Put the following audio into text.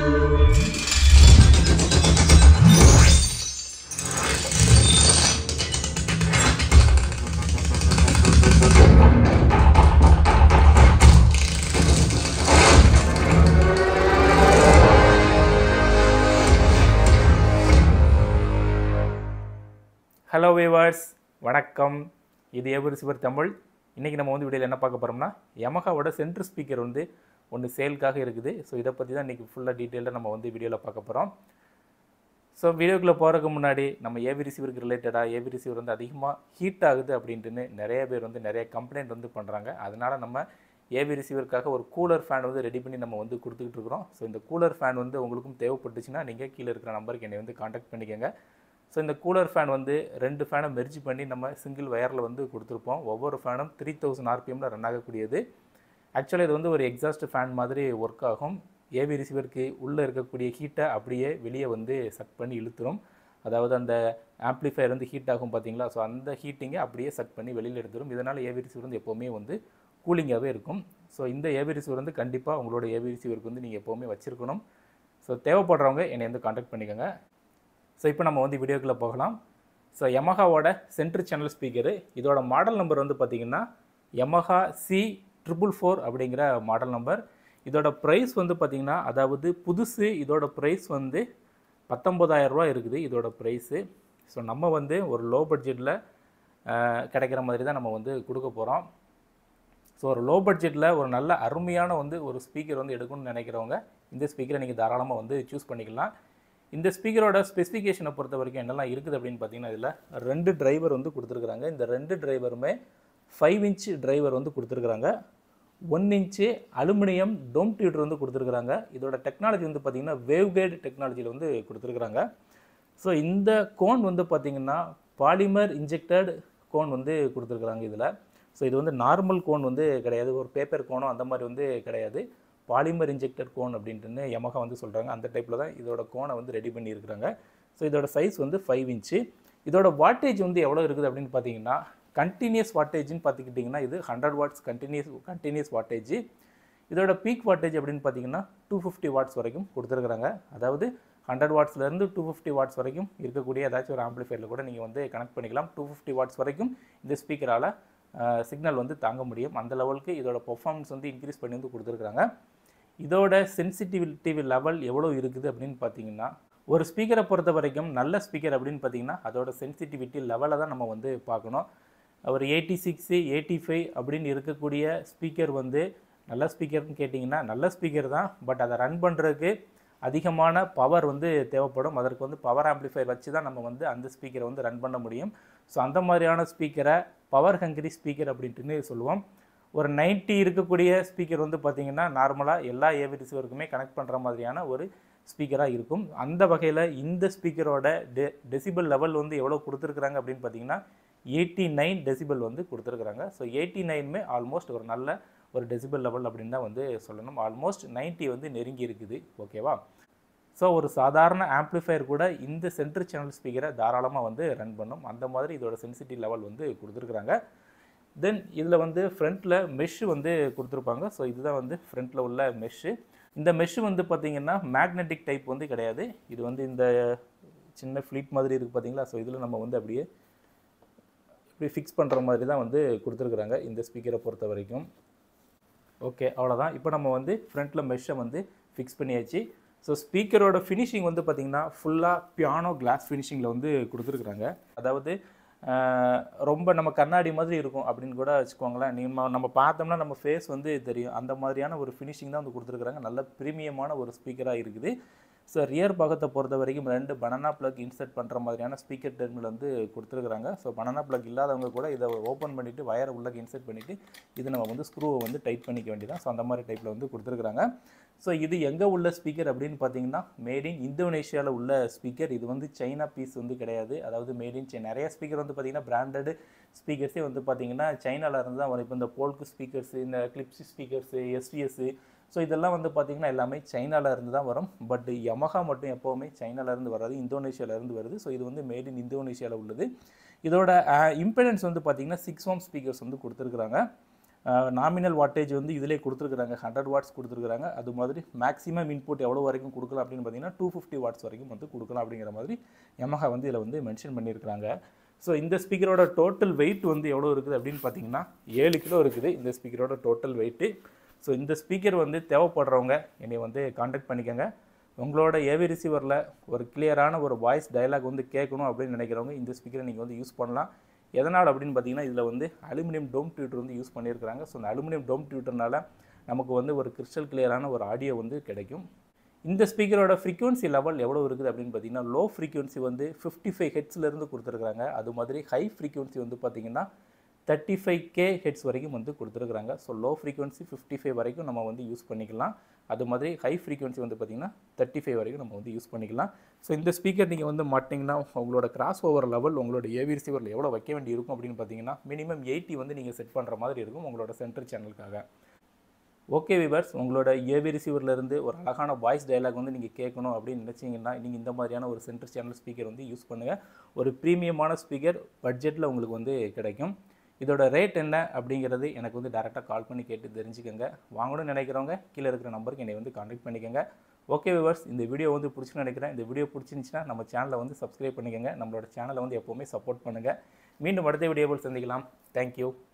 hello viewers வணக்கம் இது ஏபுரி சிவர் தமிழ் இன்றைக்கி நம்ம வந்து வீடியோவில் என்ன பார்க்க போகிறோம்னா யமஹாவோட சென்ட்ரு ஸ்பீக்கர் வந்து ஒன்று சேல்க்காக இருக்குது ஸோ இதை பற்றி தான் இன்றைக்கி ஃபுல்லாக டீட்டெயிலாக நம்ம வந்து வீடியோவில் பார்க்க போகிறோம் ஸோ வீடியோக்குள்ளே போகிறதுக்கு முன்னாடி நம்ம ஏபி ரிசீவருக்கு ரிலேட்டடாக ஏபி ரிசீவர் வந்து அதிகமாக ஹீட் ஆகுது அப்படின்ட்டுன்னு நிறைய பேர் வந்து நிறைய கம்ப்ளைண்ட் வந்து பண்ணுறாங்க அதனால் நம்ம ஏபி ரிசீவருக்காக ஒரு கூலர் ஃபேன் வந்து ரெடி பண்ணி நம்ம வந்து கொடுத்துக்கிட்டு இருக்கிறோம் ஸோ இந்த கூலர் ஃபேன் வந்து உங்களுக்கும் தேவைப்பட்டுச்சுன்னா நீங்கள் கீழே இருக்கிற நம்பருக்கு என்னை வந்து காண்டாக்ட் பண்ணிக்கோங்க ஸோ இந்த கூலர் ஃபேன் வந்து ரெண்டு ஃபேனை மெர்ஜ் பண்ணி நம்ம சிங்கிள் வயரில் வந்து கொடுத்துருப்போம் ஒவ்வொரு ஃபேனும் த்ரீ தௌசண்ட் ஆர்பிஎம்மில் ரன் ஆகக்கூடியது ஆக்சுவலாக இது வந்து ஒரு எக்ஸாஸ்ட் ஃபேன் மாதிரி ஒர்க் ஆகும் ஏவி ரிசீவருக்கு உள்ளே இருக்கக்கூடிய ஹீட்டை அப்படியே வெளியே வந்து சக் பண்ணி இழுத்துரும் அதாவது அந்த ஆம்ப்ளிஃபையர் வந்து ஹீட் ஆகும் பார்த்தீங்களா ஸோ அந்த ஹீட்டிங்கை அப்படியே சக் பண்ணி வெளியில் எடுத்துரும் இதனால் ஏவி ரிசீவர் வந்து எப்போவுமே வந்து கூலிங்காகவே இருக்கும் ஸோ இந்த ஏவி ரிசீவர் வந்து கண்டிப்பாக உங்களோட ஏவி ரிசீவருக்கு வந்து நீங்கள் எப்போவுமே வச்சுருக்கணும் ஸோ தேவைப்படுறவங்க என்னை வந்து காண்டாக்ட் பண்ணிக்கோங்க ஸோ இப்போ நம்ம வந்து வீடியோக்குள்ளே போகலாம் ஸோ யமஹாவோட சென்ட்ரு சேனல் ஸ்பீக்கரு இதோட மாடல் நம்பர் வந்து பார்த்திங்கன்னா யமஹா சி ட்ரிபிள் ஃபோர் அப்படிங்கிற மாடல் நம்பர் இதோட ப்ரைஸ் வந்து பார்த்திங்கன்னா அதாவது புதுசு இதோட ப்ரைஸ் வந்து 19000 ரூபாய் இருக்குது இதோட ப்ரைஸு ஸோ நம்ம வந்து ஒரு லோ பட்ஜெட்டில் கிடைக்கிற மாதிரி தான் நம்ம வந்து கொடுக்க போகிறோம் ஸோ ஒரு லோ பட்ஜெட்டில் ஒரு நல்ல அருமையான வந்து ஒரு ஸ்பீக்கர் வந்து எடுக்கணும்னு நினைக்கிறவங்க இந்த ஸ்பீக்கரை நீங்கள் தாராளமாக வந்து சூஸ் பண்ணிக்கலாம் இந்த ஸ்பீக்கரோட ஸ்பெசிஃபிகேஷனை பொறுத்த வரைக்கும் என்னெல்லாம் இருக்குது அப்படின்னு பார்த்தீங்கன்னா இதில் ரெண்டு டிரைவர் வந்து கொடுத்துருக்குறாங்க இந்த ரெண்டு டிரைவருமே ஃபைவ் இன்ச் டிரைவர் வந்து கொடுத்துருக்குறாங்க one inch aluminium dome tweeter வந்து கொடுத்துருக்குறாங்க இதோட டெக்னாலஜி வந்து பார்த்திங்கன்னா வேவ் கைடு டெக்னாலஜியில் வந்து கொடுத்துருக்குறாங்க ஸோ இந்த கோன் வந்து பார்த்திங்கன்னா பாலிமர் இன்ஜெக்டட் கோன் வந்து கொடுத்துருக்குறாங்க இதில் ஸோ இது வந்து நார்மல் கோன் வந்து கிடையாது ஒரு பேப்பர் கோனோ அந்த மாதிரி வந்து கிடையாது பாலிமர் இன்ஜெக்டட் கோன் அப்படின்ட்டுன்னு யமஹா வந்து சொல்கிறாங்க அந்த டைப்பில் தான் இதோட கோனை வந்து ரெடி பண்ணியிருக்கிறாங்க ஸோ இதோட சைஸ் வந்து ஃபைவ் இன்ச்சு இதோட வாட்டேஜ் வந்து எவ்வளோ இருக்குது அப்படின்னு பார்த்தீங்கன்னா கண்டினியூஸ் வாட்டேஜ்னு பார்த்துக்கிட்டிங்கன்னா இது hundred watts continuous continuous wattage இதோட பீக் வாட்டேஜ் அப்படின்னு பார்த்தீங்கன்னா டூ ஃபிஃப்டி வாட்ஸ் வரைக்கும் கொடுத்துருக்குறாங்க அதாவது ஹண்ட்ரட் வாட்ஸ்லேருந்து டூ ஃபிஃப்டி வாட்ஸ் வரைக்கும் இருக்கக்கூடிய ஏதாச்சும் ஒரு ஆம்ப்ளிஃபையரில் கூட நீங்கள் வந்து கனெக்ட் பண்ணிக்கலாம் டூ ஃபிஃப்டி வாட்ஸ் வரைக்கும் இந்த ஸ்பீக்கரால் சிக்னல் வந்து தாங்க முடியும் அந்த லெவலுக்கு இதோட பெர்ஃபார்மன்ஸ் வந்து இன்க்ரீஸ் பண்ணி வந்து கொடுத்துருக்குறாங்க இதோட சென்சிட்டிவிட்டி லெவல் எவ்வளோ இருக்குது அப்படின்னு பார்த்தீங்கன்னா ஒரு ஸ்பீக்கரை பொறுத்த வரைக்கும் நல்ல ஸ்பீக்கர் அப்படின்னு பார்த்தீங்கன்னா அதோட சென்சிட்டிவிட்டி லெவலை தான் நம்ம வந்து பார்க்கணும் ஒரு எயிட்டி சிக்ஸு எயிட்டி ஃபைவ் அப்படின்னு இருக்கக்கூடிய ஸ்பீக்கர் வந்து நல்ல ஸ்பீக்கர்னு கேட்டிங்கன்னா நல்ல ஸ்பீக்கர் தான் பட் அதை ரன் பண்ணுறதுக்கு அதிகமான பவர் வந்து தேவைப்படும் அதற்கு வந்து பவர் ஆம்ப்ளிஃபையர் வச்சு தான் நம்ம வந்து அந்த ஸ்பீக்கரை வந்து ரன் பண்ண முடியும் ஸோ அந்த மாதிரியான ஸ்பீக்கரை பவர் ஹங்கரி ஸ்பீக்கர் அப்படின்ட்டுன்னு சொல்லுவோம் ஒரு 90 இருக்கக்கூடிய ஸ்பீக்கர் வந்து பார்த்திங்கன்னா நார்மலாக எல்லா ஏவி ரிசீவருக்குமே கனெக்ட் பண்ணுற மாதிரியான ஒரு ஸ்பீக்கராக இருக்கும் அந்த வகையில் இந்த ஸ்பீக்கரோட டெ டெசிபல் லெவல் வந்து எவ்வளோ கொடுத்துருக்குறாங்க அப்படின்னு பார்த்தீங்கன்னா எயிட்டி நைன் டெசிபல் வந்து கொடுத்துருக்குறாங்க ஸோ எயிட்டி நைனுமே ஆல்மோஸ்ட் ஒரு நல்ல ஒரு டெசிபல் லெவல் அப்படின்னு தான் வந்து சொல்லணும் ஆல்மோஸ்ட் 90 வந்து நெருங்கி இருக்குது ஓகேவா ஸோ ஒரு சாதாரண ஆம்ப்ளிஃபையர் கூட இந்த சென்ட்ரு சேனல் ஸ்பீக்கரை தாராளமாக வந்து ரன் பண்ணும் அந்த மாதிரி இதோட சென்சிட்டிவ் லெவல் வந்து கொடுத்துருக்குறாங்க தென் இதில் வந்து ஃப்ரண்ட்டில் மெஷ்ஷு வந்து கொடுத்துருப்பாங்க ஸோ இதுதான் வந்து ஃப்ரண்ட்டில் உள்ள மெஷ்ஷு இந்த மெஷ்ஷு வந்து பார்த்திங்கன்னா மேக்னெட்டிக் டைப் வந்து கிடையாது இது வந்து இந்த சின்ன ஃப்ளீட் மாதிரி இருக்குது பார்த்தீங்களா ஸோ இதில் நம்ம வந்து அப்படியே இப்படி ஃபிக்ஸ் பண்ணுற மாதிரி தான் வந்து கொடுத்துருக்குறாங்க இந்த ஸ்பீக்கரை பொறுத்த வரைக்கும் ஓகே அவ்வளோதான் இப்போ நம்ம வந்து ஃப்ரண்ட்டில் மெஷ்ஷை வந்து ஃபிக்ஸ் பண்ணியாச்சு ஸோ ஸ்பீக்கரோட ஃபினிஷிங் வந்து பார்த்திங்கன்னா ஃபுல்லாக பியானோ கிளாஸ் ஃபினிஷிங்கில் வந்து கொடுத்துருக்குறாங்க அதாவது ஆஹ், ரொம்ப நம்ம கண்ணாடி மாதிரி இருக்கும் அப்படின்னு கூட வச்சுக்கோங்களேன் நம்ம நம்ம பார்த்தோம்னா நம்ம ஃபேஸ் வந்து தெரியும் அந்த மாதிரியான ஒரு ஃபினிஷிங் தான் வந்து கொடுத்துருக்குறாங்க நல்ல ப்ரீமியமான ஒரு ஸ்பீக்கராக இருக்குது ஸோ ரியர் பாகத்தை பொறுத்த வரைக்கும் ரெண்டு பனானா plug இன்சர்ட் பண்ணுற மாதிரியான ஸ்பீக்கர் டெர்மினல் வந்து கொடுத்துருக்குறாங்க ஸோ பனானா plug இல்லாதவங்க கூட இதை ஓப்பன் பண்ணிவிட்டு வயரை உள்ள இன்சர்ட் பண்ணிவிட்டு இது நம்ம வந்து ஸ்க்ரூவை வந்து டைட் பண்ணிக்க வேண்டியதான் ஸோ அந்த மாதிரி டைப்பில் வந்து கொடுத்துருக்குறாங்க ஸோ இது எங்கே உள்ள ஸ்பீக்கர் அப்படின்னு பார்த்தீங்கன்னா மேட் இன் இந்தோனேஷியாவில் உள்ள ஸ்பீக்கர் இது வந்து சைனா பீஸ் வந்து கிடையாது அதாவது மேட் இன் சைனா நிறைய ஸ்பீக்கர் வந்து பார்த்தீங்கன்னா பிராண்டட் ஸ்பீக்கர்ஸே வந்து பார்த்தீங்கன்னா சைனால இருந்து தான் வரும் இப்போ இந்த போல்க்கு ஸ்பீக்கர்ஸு இந்த கிளிப்ஸி ஸ்பீக்கர்ஸு எஸ்விஎஸ்ஸு ஸோ இதெல்லாம் வந்து பார்த்திங்கன்னா எல்லாமே சைனால இருந்து தான் வரும் பட் யமஹா மட்டும் எப்போவுமே சைனால இருந்து வராது இந்தோனேஷியால இருந்து வருது ஸோ இது வந்து மேட் இன் இந்தோனேஷியாவில் உள்ளது இதோட இம்பிடன்ஸ் வந்து பார்த்திங்கன்னா சிக்ஸ் ஓம் ஸ்பீக்கர்ஸ் வந்து கொடுத்துருக்குறாங்க நாமினல் வாட்டேஜ் வந்து இதிலே கொடுத்துருக்குறாங்க ஹண்ட்ரட் வாட்ஸ் கொடுத்துருக்குறாங்க அது மாதிரி மேக்ஸிமம் இன்புட் எவ்வளோ வரைக்கும் கொடுக்கலாம் அப்படின்னு பார்த்தீங்கன்னா டூ ஃபிஃப்டி வாட்ஸ் வரைக்கும் வந்து கொடுக்கலாம் அப்படிங்கிற மாதிரி Yamaha வந்து இதில் வந்து மென்ஷன் பண்ணியிருக்கிறாங்க ஸோ இந்த ஸ்பீக்கரோட டோட்டல் வெயிட் வந்து எவ்வளோ இருக்குது அப்படின்னு பார்த்தீங்கன்னா ஏழு கிலோ இருக்குது இந்த ஸ்பீக்கரோட டோட்டல் வெயிட்டு ஸோ இந்த ஸ்பீக்கர் வந்து தேவைப்படுறவங்க என்னை வந்து காண்டாக்ட் பண்ணிக்கோங்க உங்களோட ஏவி ரிசீவரில் ஒரு கிளியரான ஒரு வாய்ஸ் டயலாக் வந்து கேட்கணும் அப்படின்னு நினைக்கிறவங்க இந்த ஸ்பீக்கரை நீங்கள் வந்து யூஸ் பண்ணலாம் எதனால் அப்படின்னு பார்த்தீங்கன்னா இதில் வந்து அலுமினியம் டோம் டியூட்டர் வந்து யூஸ் பண்ணியிருக்கிறாங்க ஸோ அந்த அலுமினியம் டோம் டியூட்டர்னால நமக்கு வந்து ஒரு கிறிஸ்டல் கிளியரான ஒரு ஆடியோ வந்து கிடைக்கும் இந்த ஸ்பீக்கரோட ஃப்ரீக்வன்சி லெவல் எவ்வளோ இருக்குது அப்படின்னு பார்த்தீங்கன்னா லோ ஃப்ரீக்வன்சி வந்து ஃபிஃப்டி ஃபைவ் ஹெட்ஸ்லேருந்து கொடுத்துருக்குறாங்க அது மாதிரி ஹை ஃப்ரீக்வன்சி வந்து பார்த்தீங்கன்னா தேர்ட்டி ஃபைவ் கே ஹெட்ஸ் வரைக்கும் வந்து கொடுத்துருக்குறாங்க so low frequency fifty five வரைக்கும் நம்ம வந்து யூஸ் பண்ணிக்கலாம் அது மாதிரி ஹை ஃப்ரீக்வன்சி வந்து பார்த்திங்கன்னா தேர்ட்டி ஃபைவ் வரைக்கும் நம்ம வந்து யூஸ் பண்ணிக்கலாம் ஸோ இந்த ஸ்பீக்கர் நீங்கள் வந்து மாட்டிங்கன்னா உங்களோட கிராஸ் ஓவர் லெவல் உங்களோட ஏவி ரிசீவரில் எவ்வளோ வைக்க வேண்டி இருக்கும் அப்படின்னு பார்த்தீங்கன்னா மினிமம் எயிட்டி வந்து நீங்கள் செட் பண்ணுற மாதிரி இருக்கும் உங்களோட சென்டர் சேனலுக்காக ஓகே விவர்ஸ் உங்களோட ஏவி ரிசீவர்லேருந்து ஒரு அழகான வாய்ஸ் டயலாக் வந்து நீங்கள் கேட்கணும் அப்படின்னு நினச்சிங்கன்னா நீங்கள் இந்த மாதிரியான ஒரு சென்டர் சேனல் ஸ்பீக்கர் வந்து யூஸ் பண்ணுங்கள் ஒரு ப்ரீமியமான ஸ்பீக்கர் பட்ஜெட்டில் உங்களுக்கு வந்து கிடைக்கும் இதோட ரேட் என்ன அப்படிங்கிறது எனக்கு வந்து டேரெக்டாக கால் பண்ணி கேட்டு தெரிஞ்சுக்கோங்க வாங்கணும்னு நினைக்கிறவங்க கீழே இருக்கிற நம்பருக்கு என்னை வந்து கான்டாக்ட் பண்ணிக்கோங்க ஓகே விவர்ஸ் இந்த வீடியோ வந்து பிடிச்சுன்னு நினைக்கிறேன் இந்த வீடியோ பிடிச்சிருந்துச்சுன்னா நம்ம சேனலை வந்து சப்ஸ்கிரைப் பண்ணிக்கோங்க நம்மளோட சேனலை வந்து எப்போவுமே சப்போர்ட் பண்ணுங்கள் மீண்டும் அடுத்த வீடியோவில் சந்திக்கலாம் தேங்க்யூ